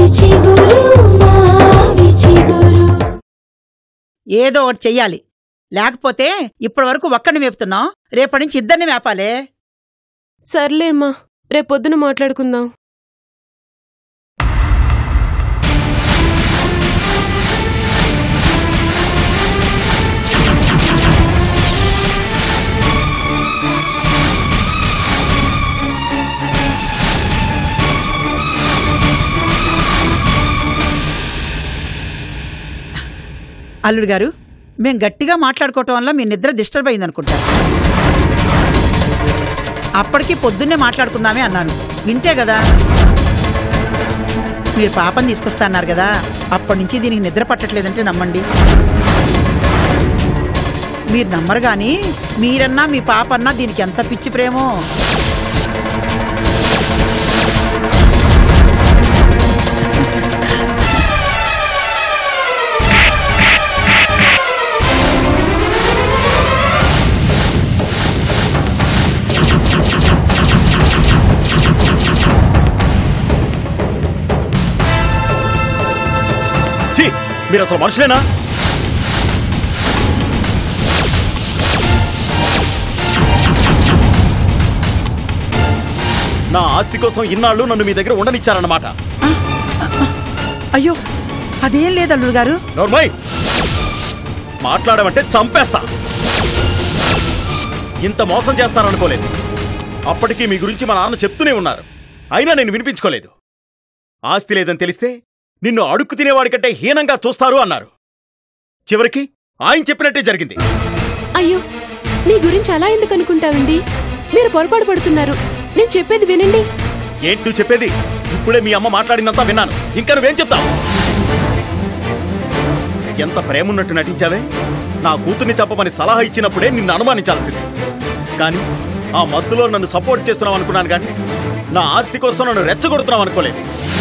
చిగురు మావి చిగురు ఏదో ఒకటి చెయ్యాలి లేకపోతే ఇప్పటి వరకు ఒక్కడిని మేపుతున్నాం రేపటి నుంచి ఇద్దరిని మేపాలే సర్లే అమ్మా రేపొద్దున మాట్లాడుకుందాం అల్లుడు గారు మేం గట్టిగా మాట్లాడుకోవటం వల్ల మీ నిద్ర డిస్టర్బ్ అయిందనుకుంటా అప్పటికి పొద్దున్నే మాట్లాడుకుందామే అన్నాను వింటే కదా మీరు పాపని తీసుకొస్తా అన్నారు కదా అప్పటి నుంచి దీనికి నిద్ర పట్టట్లేదంటే నమ్మండి మీరు నమ్మరు కానీ మీరన్నా మీ పాప అన్నా దీనికి ఎంత పిచ్చి ప్రేమో ఛీ, మీరు అసలు మనుషులేనా నా ఆస్తి కోసం ఇన్నాళ్ళు నన్ను మీ దగ్గర ఉండనిచ్చారన్నమాట అయ్యో అదేం లేదు అల్లుడు గారు నోర్మయ్ మాట్లాడమంటే చంపేస్తా ఇంత మోసం చేస్తారనుకోలేదు అప్పటికి మీ గురించి మా నాన్న చెప్తూనే ఉన్నారు అయినా నేను వినిపించుకోలేదు ఆస్తి లేదని తెలిస్తే నిన్ను అడుక్కు తినేవాడి కంటే హీనంగా చూస్తారు అన్నారు చివరికి ఆయన చెప్పినట్టే జరిగింది అయ్యో మీ గురించి అలా ఎందుకు అనుకుంటావండి మీరు పొరపాటు పడుతున్నారు నేను చెప్పేది వినండి ఏంటి నువ్వు చెప్పేది ఇప్పుడే మీ అమ్మ మాట్లాడిందంతా విన్నాను ఇంకా నువ్వేం చెప్తావు ఎంత ప్రేమ ఉన్నట్టు నటించావే నా కూతుర్ని చెప్పమని సలహా ఇచ్చినప్పుడే నిన్ను అనుమానించాల్సింది కానీ ఆ మత్తులో నన్ను సపోర్ట్ చేస్తున్నావు అనుకున్నాను కానీ నా ఆస్తి కోసం నన్ను రెచ్చగొడుతున్నావు అనుకోలేదు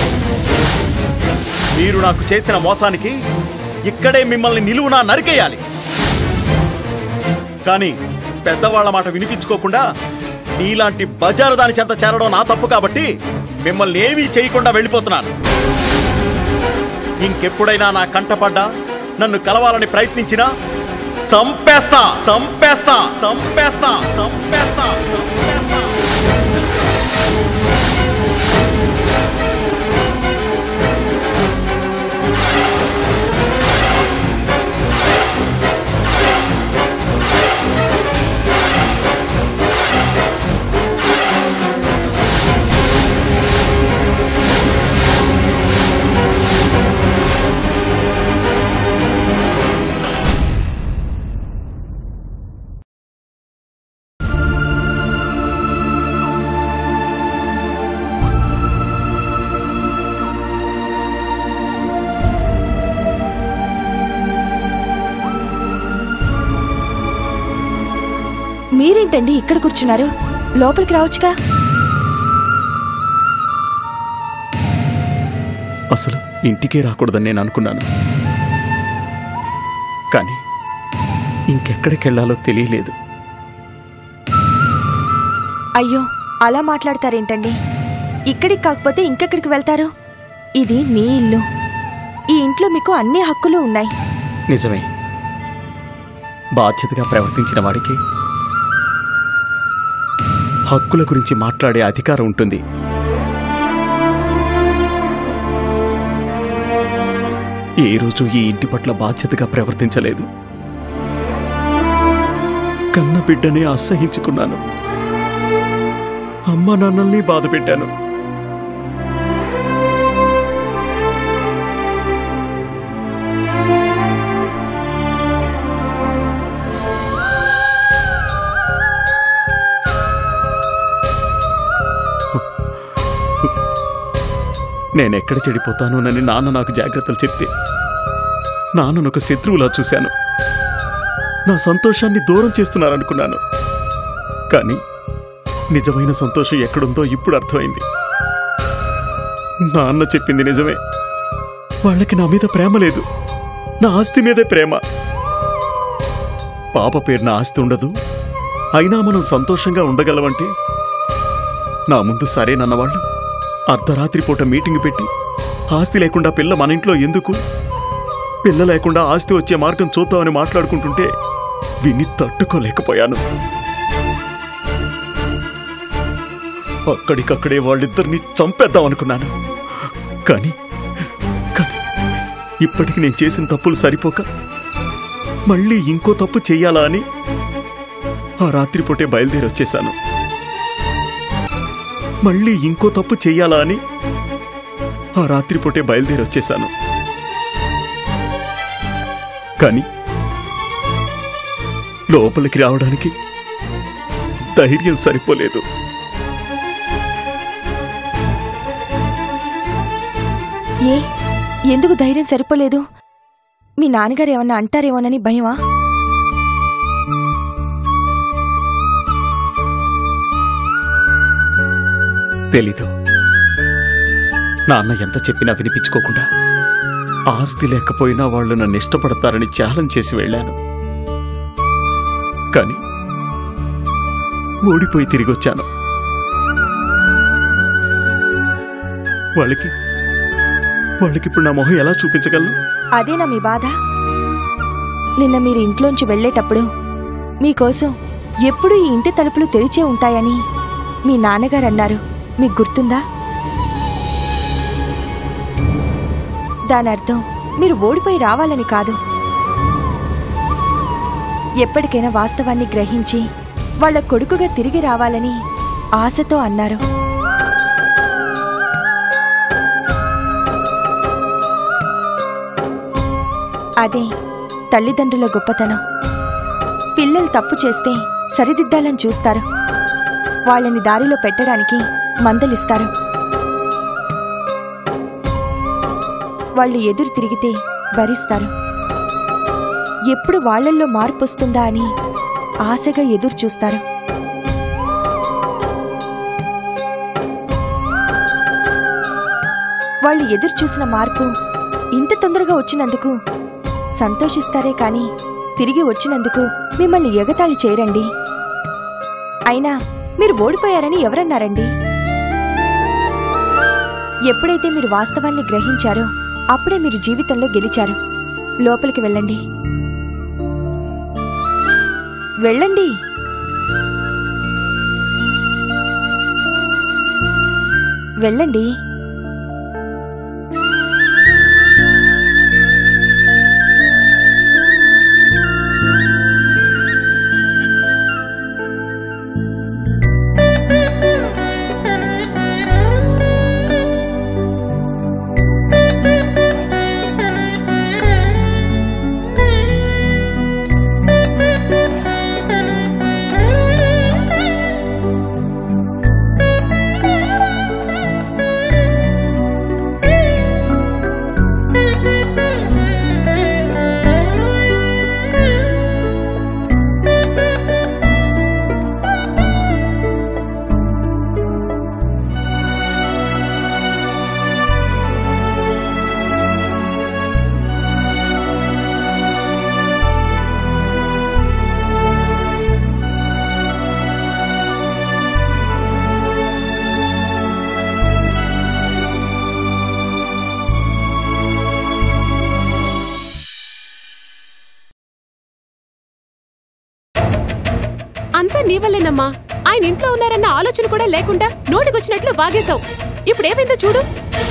మీరు నాకు చేసిన మోసానికి ఇక్కడే మిమ్మల్ని నిలువునా నరికేయాలి కానీ పెద్దవాళ్ల మాట వినిపించుకోకుండా నీలాంటి బజారు దాని చెంత చేరడం నా తప్పు కాబట్టి మిమ్మల్ని ఏమీ చేయకుండా వెళ్ళిపోతున్నాను ఇంకెప్పుడైనా నా కంటపడ్డా నన్ను కలవాలని ప్రయత్నించినా చంపేస్తా చంపేస్తా చంపేస్తా చంపేస్తా చంపేస్తా మీరేంటండి ఇక్కడ కూర్చున్నారు లోపలికి రావచ్చుగా అసలు ఇంటికే రాకూడదని నేను అనుకున్నాను కానీ ఇంకెక్కడికి వెళ్ళాలో తెలియలేదు అయ్యో అలా మాట్లాడతారేంటండి ఇక్కడికి కాకపోతే ఇంకెక్కడికి వెళ్తారు ఇది మీ ఇల్లు ఈ ఇంట్లో మీకు అన్ని హక్కులు ఉన్నాయి నిజమే బాధ్యతగా ప్రవర్తించిన వాడికి హక్కుల గురించి మాట్లాడే అధికారం ఉంటుంది ఏ రోజు ఈ ఇంటి పట్ల బాధ్యతగా ప్రవర్తించలేదు కన్న బిడ్డనే అసహించుకున్నాను అమ్మ నాన్నల్ని బాధ పెట్టాను నేనెక్కడ చెడిపోతానోనని నాన్న నాకు జాగ్రత్తలు చెప్తే నాన్నను ఒక శత్రువులా చూశాను నా సంతోషాన్ని దూరం చేస్తున్నారనుకున్నాను కానీ నిజమైన సంతోషం ఎక్కడుందో ఇప్పుడు అర్థమైంది నాన్న చెప్పింది నిజమే వాళ్ళకి నా మీద ప్రేమ లేదు నా ఆస్తి మీదే ప్రేమ పాప పేరు నా ఆస్తి ఉండదు అయినా మనం సంతోషంగా ఉండగలమంటే నా ముందు సరేనన్నవాళ్ళు అర్ధరాత్రి పూట మీటింగ్ పెట్టి ఆస్తి లేకుండా పిల్ల మన ఇంట్లో ఎందుకు పిల్ల లేకుండా ఆస్తి వచ్చే మార్గం చూద్దామని మాట్లాడుకుంటుంటే విని తట్టుకోలేకపోయాను అక్కడికక్కడే వాళ్ళిద్దరిని చంపేద్దాం అనుకున్నాను కానీ కానీ ఇప్పటికి నేను చేసిన తప్పులు సరిపోక మళ్ళీ ఇంకో తప్పు చెయ్యాలా అని ఆ రాత్రిపూటే బయలుదేరి వచ్చేశాను మళ్ళీ ఇంకో తప్పు చెయ్యాలా అని ఆ రాత్రిపూటే బయలుదేరి వచ్చేశాను కానీ లోపలికి రావడానికి ధైర్యం సరిపోలేదు ఏ ఎందుకు ధైర్యం సరిపోలేదు మీ నాన్నగారు ఏమన్నా అంటారేమోనని భయమా తెలీదు నాన్న ఎంత చెప్పినా వినిపించుకోకుండా ఆస్తి లేకపోయినా వాళ్ళు నన్ను ఇష్టపడతారని ఛాలెంజ్ చేసి వెళ్ళాను కానీ ఓడిపోయి తిరిగి వచ్చాను వాళ్ళకి వాళ్ళకి ఇప్పుడు నా మొహం ఎలా చూపించగలను అదేనా మీ బాధ నిన్న మీరు ఇంట్లోంచి వెళ్ళేటప్పుడు మీకోసం ఎప్పుడూ ఈ ఇంటి తలుపులు తెరిచే ఉంటాయని మీ నాన్నగారు అన్నారు మీకు గుర్తుందా దాని అర్థం మీరు ఓడిపోయి రావాలని కాదు ఎప్పటికైనా వాస్తవాన్ని గ్రహించి వాళ్ళ కొడుకుగా తిరిగి రావాలని ఆశతో అన్నారు అదే తల్లిదండ్రుల గొప్పతనం పిల్లలు తప్పు చేస్తే సరిదిద్దాలని చూస్తారు వాళ్ళని దారిలో పెట్టడానికి మందలిస్తారు వాళ్ళు ఎదురు తిరిగితే భరిస్తారు ఎప్పుడు వాళ్ళల్లో మార్పు వస్తుందా అని ఆశగా ఎదురు చూస్తారు వాళ్ళు ఎదురు చూసిన మార్పు ఇంత తొందరగా వచ్చినందుకు సంతోషిస్తారే కానీ తిరిగి వచ్చినందుకు మిమ్మల్ని ఎగతాళి చేయరండి అయినా మీరు ఓడిపోయారని ఎవరన్నారండి ఎప్పుడైతే మీరు వాస్తవాన్ని గ్రహించారో అప్పుడే మీరు జీవితంలో గెలిచారు లోపలికి వెళ్ళండి వెళ్ళండి వెళ్ళండి అంతా నీ వల్లేనమ్మా ఆయన ఇంట్లో ఉన్నారన్న ఆలోచన కూడా లేకుండా నోటికొచ్చినట్లు బాగేశావు ఇప్పుడు ఏమైందో చూడు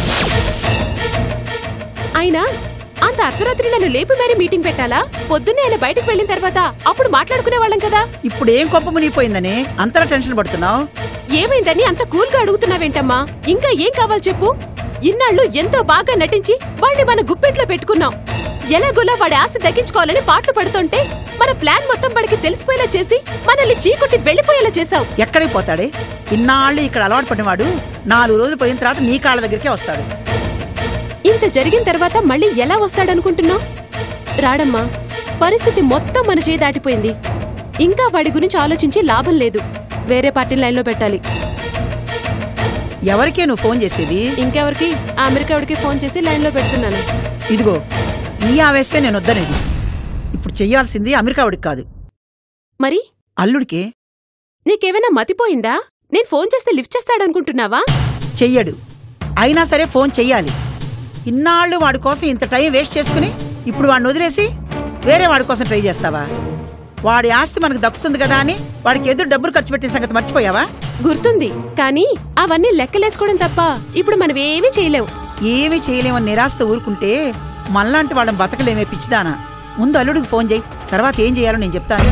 అయినా అంత అర్ధరాత్రి నన్ను లేపి మరీ మీటింగ్ పెట్టాలా పొద్దున్నే ఆయన బయటకు వెళ్ళిన తర్వాత అప్పుడు మాట్లాడుకునే వాళ్ళం కదా ఇప్పుడు ఏం కొంప మునిగిపోయిందని అంతలా టెన్షన్ పడుతున్నావు ఏమైందని అంత కూల్గా అడుగుతున్నావేంటమ్మా ఇంకా ఏం కావాలి చెప్పు ఇన్నాళ్ళు ఎంతో బాగా నటించి వాడిని మన గుప్పెట్లో పెట్టుకున్నాం ఎలాగోలా వాడి ఆశ తగ్గించుకోవాలని పాటలు పడుతుంటే మన ప్లాన్ మొత్తం వాడికి తెలిసిపోయేలా చేసి మనల్ని చీకొట్టి వెళ్ళిపోయేలా చేశావు ఎక్కడికి పోతాడే ఇన్నాళ్ళు ఇక్కడ అలవాటు పడినవాడు నాలుగు రోజులు పోయిన తర్వాత నీ కాళ్ళ దగ్గరికే వస్తాడు ఇంత జరిగిన తర్వాత మళ్ళీ ఎలా వస్తాడనుకుంటున్నావు రాడమ్మా పరిస్థితి మొత్తం మన చేయి దాటిపోయింది ఇంకా వాడి గురించి ఆలోచించి లాభం లేదు వేరే పార్టీ లైన్లో పెట్టాలి ఎవరికే నువ్వు ఫోన్ చేసేది ఇంకెవరికి ఆ అమెరికా వాడికి ఫోన్ చేసి లైన్లో పెడుతున్నాను ఇదిగో ఈ ఆవేశమే నేను వద్దనేది ఇప్పుడు చెయ్యాల్సింది అమెరికా వాడికి కాదు మరి అల్లుడికే నీకేమైనా మతిపోయిందా నేను ఫోన్ చేస్తే లిఫ్ట్ చేస్తాడనుకుంటున్నావా చెయ్యడు అయినా సరే ఫోన్ చెయ్యాలి ఇన్నాళ్ళు వాడి కోసం ఇంత టైం వేస్ట్ చేసుకుని ఇప్పుడు వాడిని వదిలేసి వేరే వాడి కోసం ట్రై చేస్తావా వాడి ఆస్తి మనకు దక్కుతుంది కదా అని వాడికి ఎదురు డబ్బులు ఖర్చు పెట్టిన సంగతి మర్చిపోయావా గుర్తుంది కానీ అవన్నీ లెక్కలేసుకోవడం తప్ప ఇప్పుడు మనం ఏమీ చేయలేం ఏమీ చేయలేమని నిరాశతో ఊరుకుంటే మనలాంటి వాళ్ళని బతకలేమే పిచ్చిదానా ముందు అల్లుడికి ఫోన్ చేయి తర్వాత ఏం చేయాలో నేను చెప్తాను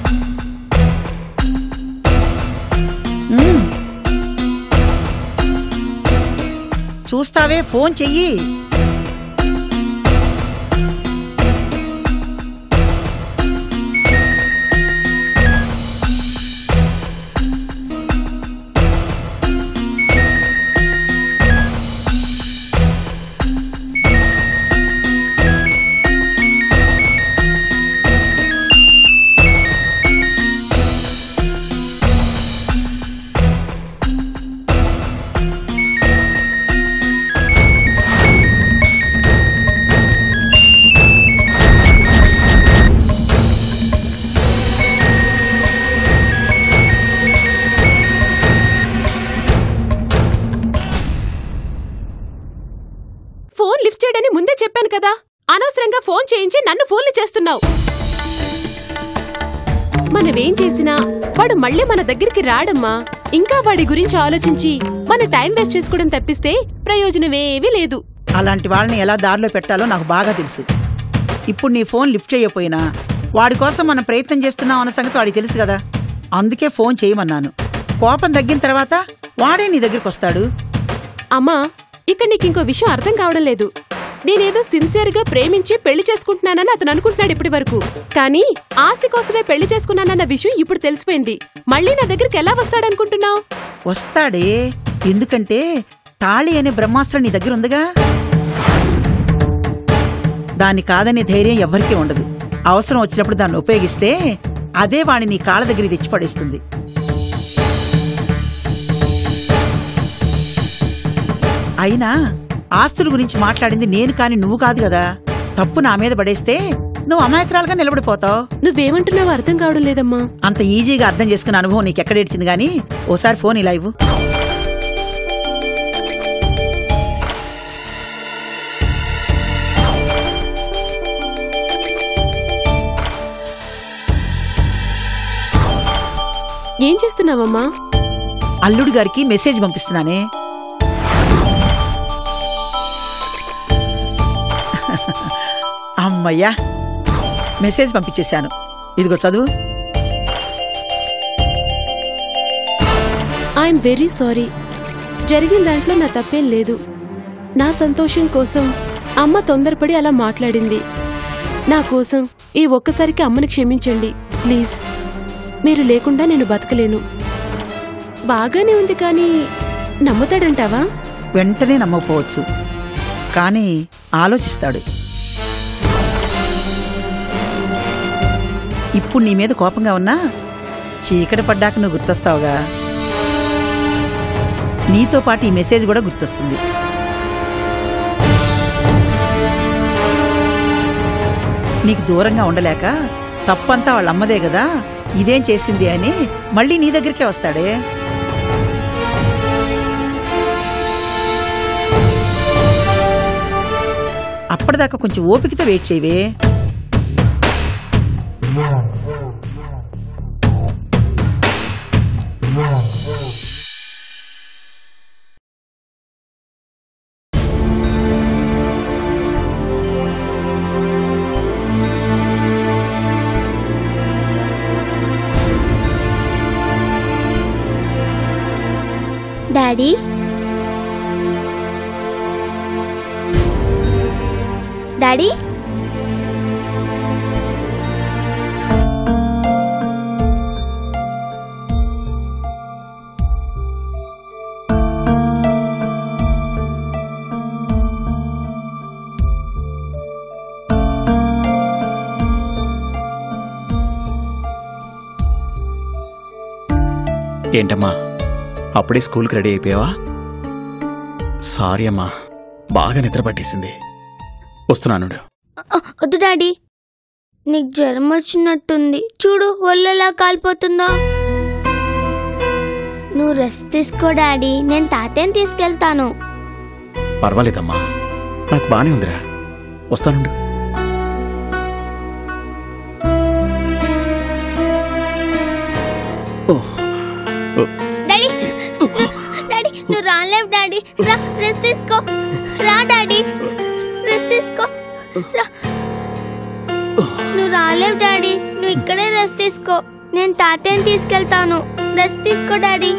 మ్మ్. చూస్తావే ఫోన్ చెయ్యి ఫోన్ లిఫ్ట్ చేయడని ముందే చెప్పాను కదా అనవసరంగా ఫోన్ చేయించి నన్ను ఫోన్లు చేస్తున్నావు మనమేం చేసినా వాడు మళ్ళీ మన దగ్గరికి రాడమ్మా ఇంకా వాడి గురించి ఆలోచించి మన టైం వేస్ట్ చేసుకోవడం తప్పిస్తే ప్రయోజనమేమీ లేదు అలాంటి వాళ్ళని ఎలా దారిలో పెట్టాలో నాకు బాగా తెలుసు ఇప్పుడు నీ ఫోన్ లిఫ్ట్ చేయకపోయినా వాడి కోసం మనం ప్రయత్నం చేస్తున్నాం అన్న సంగతి వాడికి తెలుసు కదా అందుకే ఫోన్ చేయమన్నాను కోపం తగ్గిన తర్వాత వాడే నీ దగ్గరికి వస్తాడు అమ్మా ఇక్కడ నీకు ఇంకో విషయం అర్థం కావడం లేదు నేనేదో సిన్సియర్ గా ప్రేమించి పెళ్లి చేసుకుంటున్నానని అతను అనుకుంటున్నాడు ఇప్పటి వరకు కానీ ఆస్తి కోసమే పెళ్లి చేసుకున్నానన్న విషయం ఇప్పుడు తెలిసిపోయింది మళ్ళీ నా దగ్గరికి ఎలా వస్తాడనుకుంటున్నావు వస్తాడే ఎందుకంటే తాళి అనే బ్రహ్మాస్త్రం నీ దగ్గర ఉందిగా దాన్ని కాదనే ధైర్యం ఎవ్వరికీ ఉండదు అవసరం వచ్చినప్పుడు దాన్ని ఉపయోగిస్తే అదే వాడిని నీ కాళ్ళ దగ్గరికి తెచ్చి పడేస్తుంది అయినా ఆస్తుల గురించి మాట్లాడింది నేను కాని నువ్వు కాదు కదా తప్పు నా మీద పడేస్తే నువ్వు అమాయకురాలుగా నిలబడిపోతావు నువ్వేమంటున్నావో అర్థం కావడం లేదమ్మా అంత ఈజీగా అర్థం చేసుకున్న అనుభవం నీకు ఎక్కడేడ్చింది గానీ ఓసారి ఫోన్ ఇలా ఇవ్వు ఏం చేస్తున్నావమ్మా అల్లుడు గారికి మెసేజ్ పంపిస్తున్నానే అమ్మయ్యా మెసేజ్ పంపించేశాను ఇదిగో చదువు ఐఎమ్ వెరీ సారీ జరిగిన దాంట్లో నా తప్పేం లేదు నా సంతోషం కోసం అమ్మ తొందరపడి అలా మాట్లాడింది నా కోసం ఈ ఒక్కసారికి అమ్మని క్షమించండి ప్లీజ్ మీరు లేకుండా నేను బతకలేను బాగానే ఉంది కానీ నమ్ముతాడంటావా వెంటనే నమ్మకపోవచ్చు కానీ ఆలోచిస్తాడు ఇప్పుడు నీ మీద కోపంగా ఉన్నా చీకటి పడ్డాక నువ్వు గుర్తొస్తావుగా నీతో పాటు ఈ మెసేజ్ కూడా గుర్తొస్తుంది నీకు దూరంగా ఉండలేక తప్పంతా వాళ్ళ అమ్మదే కదా ఇదేం చేసింది అని మళ్ళీ నీ దగ్గరికే వస్తాడే అప్పటిదాకా కొంచెం ఓపికతో వెయిట్ చేయవే డాడీ డాడీ ఏంటమ్మా అప్పుడే స్కూల్కి రెడీ అయిపోయావా సారీ అమ్మా బాగా నిద్ర పట్టేసింది వస్తున్నాను అ, వద్దు డాడీ నీకు జ్వరం వచ్చినట్టుంది చూడు ఒళ్ళెలా కాలిపోతుందో నువ్వు రెస్ట్ తీసుకో డాడీ నేను తాతయ్యని తీసుకెళ్తాను పర్వాలేదమ్మా నాకు బానే ఉందిరా వస్తానుండు ఓ, ఓ, డాడీ డాడీ నువ్వు రాలేవు డాడీ రా రెస్ట్ తీసుకో రా డాడీ రెస్ట్ తీసుకో రా నువ్వు రాలేవు డాడీ నువ్వు ఇక్కడే రెస్ట్ తీసుకో నేను తాతయ్యని తీసుకెళ్తాను రెస్ట్ తీసుకో డాడీ